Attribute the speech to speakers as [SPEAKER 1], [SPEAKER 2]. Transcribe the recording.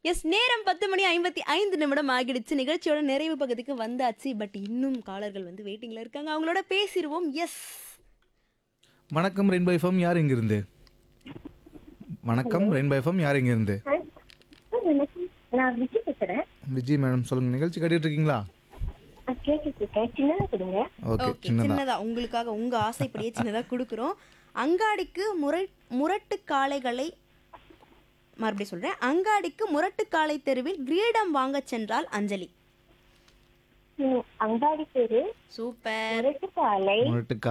[SPEAKER 1] S நேரம் பத்து மணி ஐம்பத்தி ஐந்து நிமிடம் ஆகிடுச்சு நிகழ்ச்சியோட நிறைவு பகுதிக்கு வந்தாச்சு பட் இன்னும் காலர்கள் வந்து வெயிட்டிங்ல இருக்காங்க அவங்களோட பேசிடுவோம் எஸ்
[SPEAKER 2] வணக்கம் ரெயின்போ எஃப்எம் யார் இங்கிருந்து வணக்கம் ரெயின்போ எஃப்எம் யார் இங்கிருந்து
[SPEAKER 3] வணக்கம் நான் விஜய் பேசுறேன்
[SPEAKER 2] விஜய் மேடம் சொல்லுங்க நிகழ்ச்சி கட்டிட்டு இருக்கீங்களா
[SPEAKER 3] நான் கேட்டுட்டு இருக்கேன் சின்னதா கொடுங்க
[SPEAKER 2] ஓகே
[SPEAKER 1] ஓகே
[SPEAKER 2] சின்னதா
[SPEAKER 1] சின்னதா உங்களுக்காக உங்க ஆசைப்படியே சின்னதா கொடுக்குறோம் அங்காடிக்கு முறை முரட்டு காளைகளை மறுபடியும் சொல்றேன் அங்காடிக்கு முரட்டு காளை தெருவில் கிரீடம் வாங்க சென்றால் அஞ்சலி
[SPEAKER 3] ம், அங்காடி பேரு
[SPEAKER 1] சூப்பர்
[SPEAKER 3] முரட்டுக்காலை
[SPEAKER 2] முரட்டு